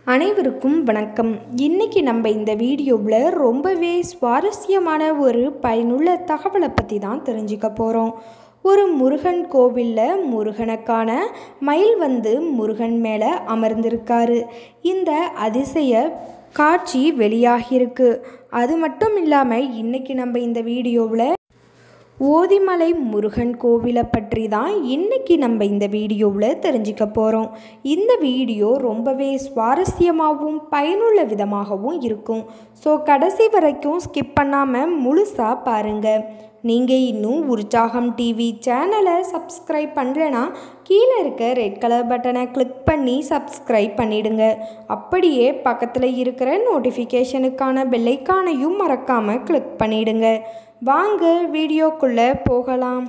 அனைவருக்கும் வணக்கம் இன்னைக்கு நம்ம இந்த வீடியோவில் ரொம்பவே சுவாரஸ்யமான ஒரு பயனுள்ள தகவலை பற்றி தான் தெரிஞ்சுக்க போகிறோம் ஒரு முருகன் கோவிலில் முருகனுக்கான மயில் வந்து முருகன் மேலே அமர்ந்திருக்காரு இந்த அதிசய காட்சி வெளியாகியிருக்கு அது மட்டும் இல்லாமல் இன்னைக்கு நம்ம இந்த வீடியோவில் ஓதிமலை முருகன் கோவிலை பற்றி தான் இன்றைக்கி நம்ம இந்த வீடியோவில் தெரிஞ்சுக்க போகிறோம் இந்த வீடியோ ரொம்பவே சுவாரஸ்யமாகவும் பயனுள்ள விதமாகவும் இருக்கும் ஸோ கடைசி வரைக்கும் ஸ்கிப் பண்ணாமல் முழுசாக பாருங்கள் நீங்கள் இன்னும் உற்சாகம் டிவி சேனலை சப்ஸ்கிரைப் பண்ணலனா கீழே இருக்க ரெட் கலர் பட்டனை கிளிக் பண்ணி சப்ஸ்கிரைப் பண்ணிடுங்க அப்படியே பக்கத்தில் இருக்கிற நோட்டிஃபிகேஷனுக்கான பெல்லைக்கானையும் மறக்காமல் கிளிக் பண்ணிடுங்க வாங்க வீடியோக்குள்ளே போகலாம்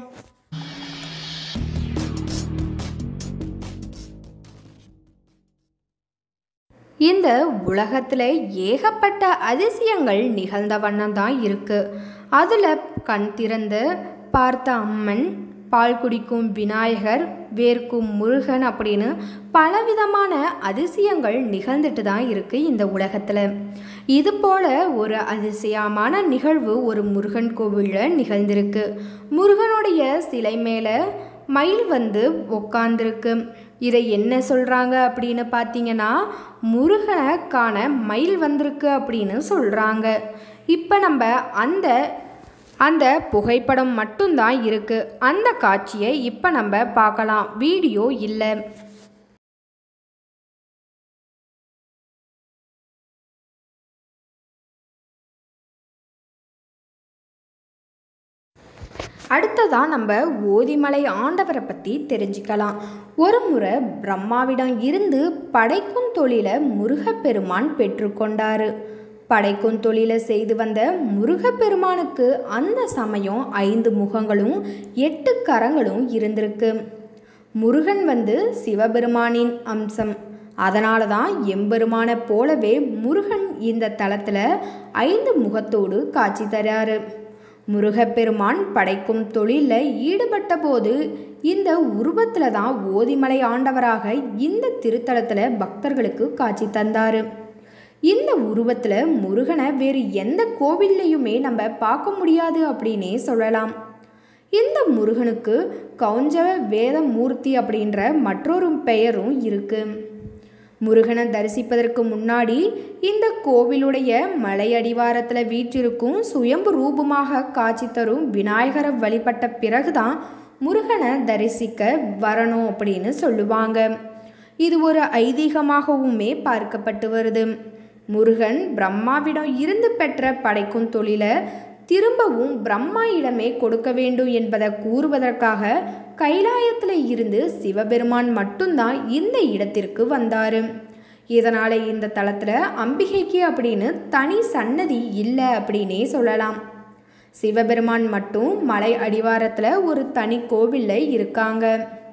இந்த உலகத்தில் ஏகப்பட்ட அதிசயங்கள் நிகழ்ந்த வண்ணம் தான் இருக்குது அதில் கண் திறந்து பார்த்த அம்மன் பால் குடிக்கும் விநாயகர் வேர்க்கும் முருகன் அப்படின்னு பலவிதமான அதிசயங்கள் நிகழ்ந்துட்டு தான் இருக்குது இந்த உலகத்தில் இது போல ஒரு அதிசயமான நிகழ்வு ஒரு முருகன் கோவிலில் நிகழ்ந்திருக்கு முருகனுடைய சிலை மேலே மயில் வந்து உக்காந்துருக்கு இதை என்ன சொல்கிறாங்க அப்படின்னு பார்த்தீங்கன்னா முருகனை காண மயில் வந்திருக்கு அப்படின்னு சொல்கிறாங்க இப்போ நம்ம அந்த அந்த புகைப்படம் மட்டும்தான் இருக்குது அந்த காட்சியை இப்போ நம்ம பார்க்கலாம் வீடியோ இல்லை அடுத்ததாக நம்ம ஓதிமலை ஆண்டவரை பற்றி தெரிஞ்சுக்கலாம் ஒரு முறை பிரம்மாவிடம் இருந்து படைக்கும் தொழிலை முருகப்பெருமான் பெற்றுக்கொண்டார் படைக்கும் தொழிலை செய்து வந்த முருகப்பெருமானுக்கு அந்த சமயம் ஐந்து முகங்களும் எட்டு கரங்களும் இருந்திருக்கு முருகன் வந்து சிவபெருமானின் அம்சம் அதனால தான் எம்பெருமானை போலவே முருகன் இந்த தளத்தில் ஐந்து முகத்தோடு காட்சி தராரு முருகப்பெருமான் படைக்கும் தொழிலில் ஈடுபட்ட போது இந்த உருவத்தில் தான் ஓதிமலை ஆண்டவராக இந்த திருத்தலத்தில் பக்தர்களுக்கு காட்சி தந்தார் இந்த உருவத்தில் முருகனை வேறு எந்த கோவில்லையுமே நம்ம பார்க்க முடியாது அப்படின்னே சொல்லலாம் இந்த முருகனுக்கு கௌஞ்சவ வேதமூர்த்தி அப்படின்ற மற்றொரு பெயரும் இருக்குது முருகனை தரிசிப்பதற்கு முன்னாடி இந்த கோவிலுடைய மலை அடிவாரத்தில் வீற்றிருக்கும் சுயம்பு ரூபமாக காட்சி தரும் விநாயகரை வழிபட்ட பிறகுதான் முருகனை தரிசிக்க வரணும் அப்படின்னு சொல்லுவாங்க இது ஒரு ஐதீகமாகவுமே பார்க்கப்பட்டு வருது முருகன் பிரம்மாவிடம் இருந்து பெற்ற படைக்கும் தொழிலை திரும்பவும் பிரம்மாயிடமே கொடுக்க வேண்டும் என்பதை கூறுவதற்காக கைலாயத்தில் இருந்து சிவபெருமான் மட்டும்தான் இந்த இடத்திற்கு வந்தார் இதனால் இந்த தளத்தில் அம்பிகைக்கு அப்படின்னு தனி சன்னதி இல்லை அப்படின்னே சொல்லலாம் சிவபெருமான் மட்டும் மலை அடிவாரத்தில் ஒரு தனி கோவிலில் இருக்காங்க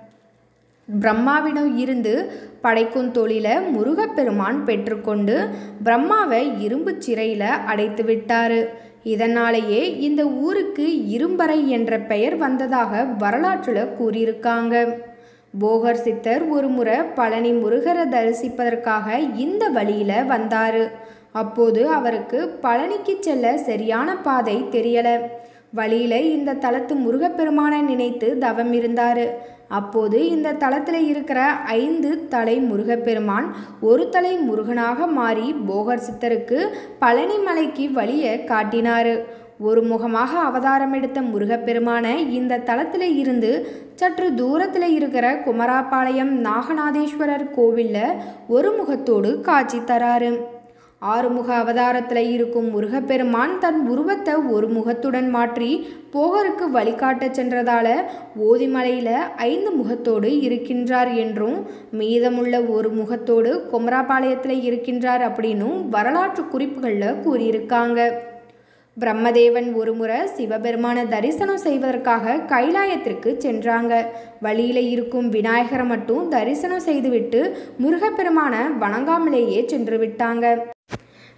பிரம்மாவிடம் இருந்து படைக்கும் தொழிலை முருகப்பெருமான் பெற்றுக்கொண்டு பிரம்மாவை இரும்பு சிறையில் அடைத்து விட்டார் இதனாலேயே இந்த ஊருக்கு இரும்பறை என்ற பெயர் வந்ததாக வரலாற்றில் கூறியிருக்காங்க போகர் சித்தர் ஒரு முறை பழனி முருகரை தரிசிப்பதற்காக இந்த வழியில் வந்தார் அப்போது அவருக்கு பழனிக்கு செல்ல சரியான பாதை தெரியலை வழியில் இந்த தலத்து முருகப்பெருமானை நினைத்து தவம் இருந்தார் அப்போது இந்த தளத்தில் இருக்கிற ஐந்து தலை முருகப்பெருமான் ஒரு தலை முருகனாக மாறி போகர் சித்தருக்கு பழனி மலைக்கு வழியை காட்டினார் ஒரு முகமாக அவதாரம் எடுத்த முருகப்பெருமானை இந்த தளத்தில் இருந்து சற்று தூரத்தில் இருக்கிற குமராபாளையம் நாகநாதேஸ்வரர் கோவிலில் ஒரு முகத்தோடு காட்சி தராரு ஆறுமுக அவதாரத்தில் இருக்கும் முருகப்பெருமான் தன் உருவத்தை ஒரு முகத்துடன் மாற்றி போகருக்கு வழிகாட்ட சென்றதால ஓதிமலையில் ஐந்து முகத்தோடு இருக்கின்றார் என்றும் மீதமுள்ள ஒரு முகத்தோடு குமராபாளையத்தில் இருக்கின்றார் அப்படின்னும் வரலாற்று குறிப்புகளில் கூறியிருக்காங்க பிரம்மதேவன் ஒருமுறை சிவபெருமான தரிசனம் செய்வதற்காக கைலாயத்திற்கு சென்றாங்க வழியில் இருக்கும் விநாயகரை மட்டும் தரிசனம் செய்துவிட்டு முருகப்பெருமான வணங்காமலேயே சென்று விட்டாங்க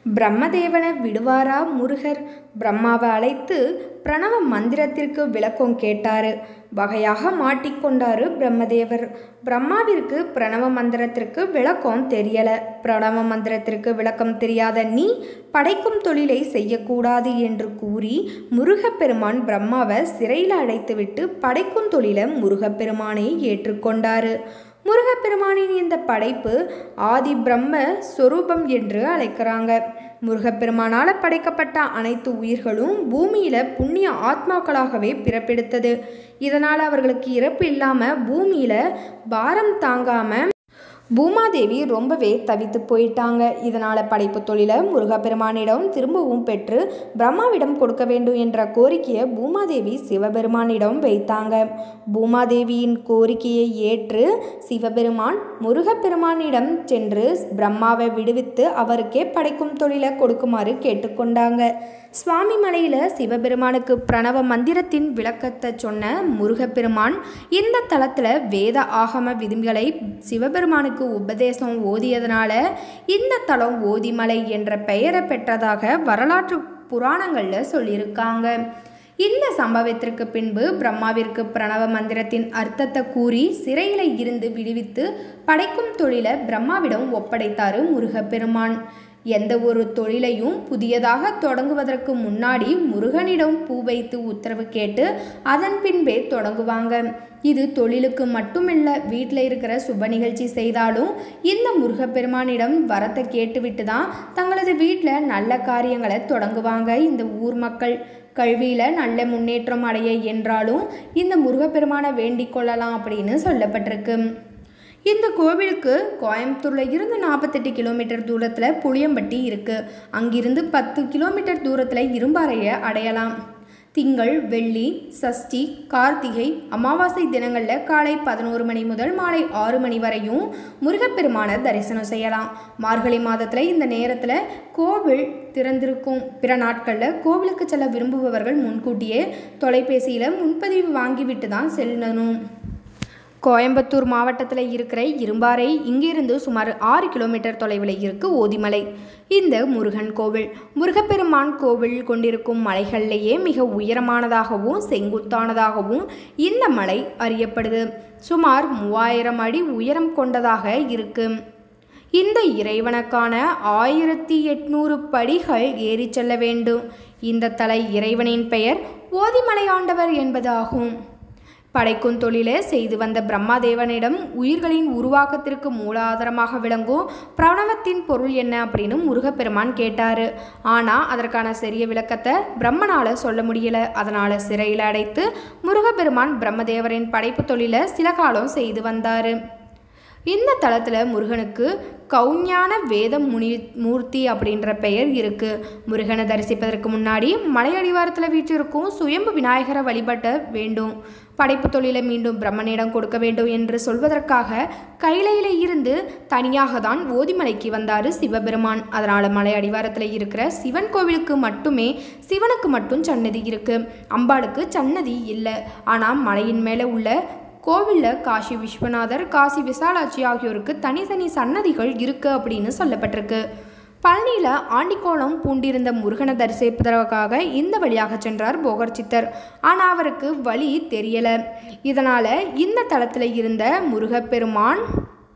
பிரம்மதேவனை விடுவாரா முருகர் பிரம்மாவை அழைத்து பிரணவ மந்திரத்திற்கு விளக்கம் கேட்டாரு வகையாக மாட்டிக்கொண்டாரு பிரம்மதேவர் பிரம்மாவிற்கு பிரணவ மந்திரத்திற்கு விளக்கம் தெரியல பிரணவ மந்திரத்திற்கு விளக்கம் தெரியாத நீ படைக்கும் தொழிலை செய்யக்கூடாது என்று கூறி முருகப்பெருமான் பிரம்மாவை சிறையில் அடைத்துவிட்டு படைக்கும் தொழிலை முருகப்பெருமானை ஏற்றுக்கொண்டாரு முருகப்பெருமானின் இந்த படைப்பு ஆதி பிரம்ம சொரூபம் என்று அழைக்கிறாங்க முருகப்பெருமானால் படைக்கப்பட்ட அனைத்து உயிர்களும் பூமியில் புண்ணிய ஆத்மாக்களாகவே பிறப்பெடுத்தது இதனால் அவர்களுக்கு இறப்பு இல்லாமல் பூமியில் பாரம் தாங்காமல் பூமாதேவி ரொம்பவே தவித்து போயிட்டாங்க இதனால் படைப்பு தொழிலை முருகப்பெருமானிடம் திரும்பவும் பெற்று பிரம்மாவிடம் கொடுக்க வேண்டும் என்ற கோரிக்கையை பூமாதேவி சிவபெருமானிடம் வைத்தாங்க பூமாதேவியின் கோரிக்கையை ஏற்று சிவபெருமான் முருகப்பெருமானிடம் சென்று பிரம்மாவை விடுவித்து அவருக்கே படைக்கும் தொழிலை கொடுக்குமாறு கேட்டுக்கொண்டாங்க சுவாமி மலையில் சிவபெருமானுக்கு பிரணவ மந்திரத்தின் விளக்கத்தை சொன்ன முருகப்பெருமான் இந்த தளத்தில் வேத ஆகம விதிகளை சிவபெருமானுக்கு உபதேசம் ஓதியதனால இந்த தலம் ஓதிமலை என்ற பெயரை பெற்றதாக வரலாற்று புராணங்களில் சொல்லியிருக்காங்க இந்த சம்பவத்திற்கு பின்பு பிரம்மாவிற்கு பிரணவ மந்திரத்தின் அர்த்தத்தை கூறி சிறையில் இருந்து விடுவித்து படைக்கும் தொழிலை பிரம்மாவிடம் ஒப்படைத்தாரு முருகப்பெருமான் எந்த ஒரு தொழிலையும் புதியதாக தொடங்குவதற்கு முன்னாடி முருகனிடம் பூ வைத்து உத்தரவு கேட்டு அதன் பின்பே தொடங்குவாங்க இது தொழிலுக்கு மட்டுமில்ல வீட்டில் இருக்கிற சுப நிகழ்ச்சி செய்தாலும் இந்த முருகப்பெருமானிடம் வரத்தை கேட்டுவிட்டு தான் தங்களது வீட்டில் நல்ல காரியங்களை தொடங்குவாங்க இந்த ஊர் மக்கள் கல்வியில் நல்ல முன்னேற்றம் அடைய என்றாலும் இந்த முருகப்பெருமானை வேண்டிக் கொள்ளலாம் அப்படின்னு சொல்லப்பட்டிருக்கு இந்த கோவிலுக்கு கோயம்புத்தூரில் இருந்து நாற்பத்தெட்டு கிலோமீட்டர் தூரத்தில் புளியம்பட்டி இருக்குது அங்கிருந்து பத்து கிலோமீட்டர் தூரத்தில் இரும்பாறையை அடையலாம் திங்கள் வெள்ளி சஷ்டி கார்த்திகை அமாவாசை தினங்களில் காலை பதினோரு மணி முதல் மாலை ஆறு மணி வரையும் முருகப்பெருமானை தரிசனம் செய்யலாம் மார்கழி மாதத்தில் இந்த நேரத்தில் கோவில் திறந்திருக்கும் பிற நாட்களில் கோவிலுக்கு செல்ல விரும்புபவர்கள் முன்கூட்டியே தொலைபேசியில் முன்பதிவு வாங்கிவிட்டு தான் செல்லணும் கோயம்புத்தூர் மாவட்டத்தில் இருக்கிற இரும்பாறை இங்கிருந்து சுமார் ஆறு கிலோமீட்டர் தொலைவில் இருக்கு ஓதிமலை இந்த முருகன் கோவில் முருகப்பெருமான் கோவில் கொண்டிருக்கும் மலைகளிலேயே மிக உயரமானதாகவும் செங்குத்தானதாகவும் இந்த மலை அறியப்படுது சுமார் மூவாயிரம் அடி உயரம் கொண்டதாக இருக்கு இந்த இறைவனுக்கான ஆயிரத்தி எட்நூறு படிகள் ஏறி செல்ல வேண்டும் இந்த தலை இறைவனின் பெயர் ஓதிமலை ஆண்டவர் என்பதாகும் படைக்கும் தொழிலை செய்து வந்த பிரம்மாதேவனிடம் உயிர்களின் உருவாக்கத்திற்கு மூலாதாரமாக விளங்கும் பிரணவத்தின் பொருள் என்ன அப்படின்னு முருகப்பெருமான் கேட்டார் ஆனால் அதற்கான சரிய விளக்கத்தை பிரம்மனால் சொல்ல முடியல அதனால் சிறையில் அடைத்து முருகப்பெருமான் பிரம்மதேவரின் படைப்பு தொழிலை சில காலம் செய்து வந்தார் இந்த தளத்தில் முருகனுக்கு கௌஞான வேத முனி மூர்த்தி அப்படின்ற பெயர் இருக்குது முருகனை தரிசிப்பதற்கு முன்னாடி மலையடிவாரத்தில் வீற்றிருக்கும் சுயம்பு விநாயகரை வழிபட்ட வேண்டும் படைப்பு தொழிலை மீண்டும் பிரம்மனிடம் கொடுக்க வேண்டும் என்று சொல்வதற்காக கைலையில இருந்து தனியாக தான் ஓதிமலைக்கு வந்தார் சிவபெருமான் அதனால் மலை அடிவாரத்தில் இருக்கிற சிவன் கோவிலுக்கு மட்டுமே சிவனுக்கு மட்டும் சன்னதி இருக்குது அம்பாளுக்கு சன்னதி இல்லை ஆனால் மலையின் மேலே உள்ள கோவிலில் காசி விஸ்வநாதர் காசி விசாலாட்சி ஆகியோருக்கு தனித்தனி சன்னதிகள் இருக்கு அப்படின்னு சொல்லப்பட்டிருக்கு பழனியில் ஆண்டிக்கோலம் பூண்டிருந்த முருகனை தரிசிப்பதற்காக இந்த வழியாக சென்றார் போகர் சித்தர் ஆனால் அவருக்கு வழி தெரியலை இதனால் இந்த தளத்தில் இருந்த முருகப்பெருமான்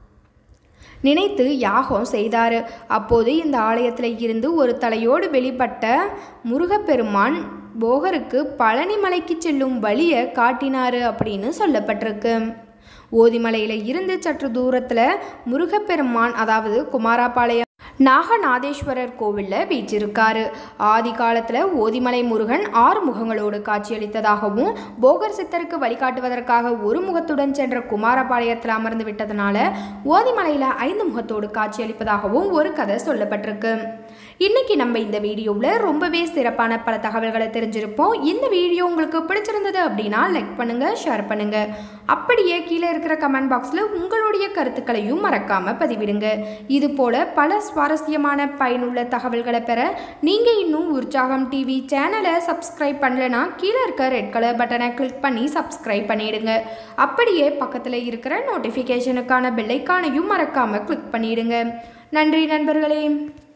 நினைத்து யாகம் செய்தார் அப்போது இந்த ஆலயத்தில் இருந்து ஒரு தலையோடு வெளிப்பட்ட முருகப்பெருமான் போகருக்கு பழனிமலைக்கு செல்லும் வழியை காட்டினாரு அப்படின்னு சொல்லப்பட்டிருக்கு ஓதிமலையில் இருந்து சற்று தூரத்தில் முருகப்பெருமான் அதாவது குமாராபாளையம் நாகநாதேஸ்வரர் கோவிலில் வீற்றிருக்காரு ஆதி காலத்தில் ஓதிமலை முருகன் ஆறு முகங்களோடு காட்சியளித்ததாகவும் போகர் சித்தருக்கு வழிகாட்டுவதற்காக ஒரு முகத்துடன் சென்ற குமாரபாளையத்தில் அமர்ந்து விட்டதனால ஓதிமலையில் ஐந்து முகத்தோடு காட்சியளிப்பதாகவும் ஒரு கதை சொல்லப்பட்டிருக்கு இன்னைக்கு நம்ம இந்த வீடியோவில் ரொம்பவே சிறப்பான பல தகவல்களை தெரிஞ்சிருப்போம் இந்த வீடியோ உங்களுக்கு பிடிச்சிருந்தது அப்படின்னா லைக் பண்ணுங்க ஷேர் பண்ணுங்க அப்படியே கீழே இருக்கிற கமெண்ட் பாக்ஸில் உங்களுடைய கருத்துக்களையும் மறக்காம பதிவிடுங்க இது போல பல சுவாரஸ்யமான பயனுள்ள தகவல்களை பெற நீங்கள் இன்னும் உற்சாகம் டிவி சேனலை சப்ஸ்கிரைப் பண்ணலைன்னா கீழே இருக்க ரெட் கலர் பட்டனை கிளிக் பண்ணி சப்ஸ்கிரைப் பண்ணிடுங்க அப்படியே பக்கத்தில் இருக்கிற நோட்டிஃபிகேஷனுக்கான பெல்லைக்கானையும் மறக்காம கிளிக் பண்ணிடுங்க நன்றி நண்பர்களே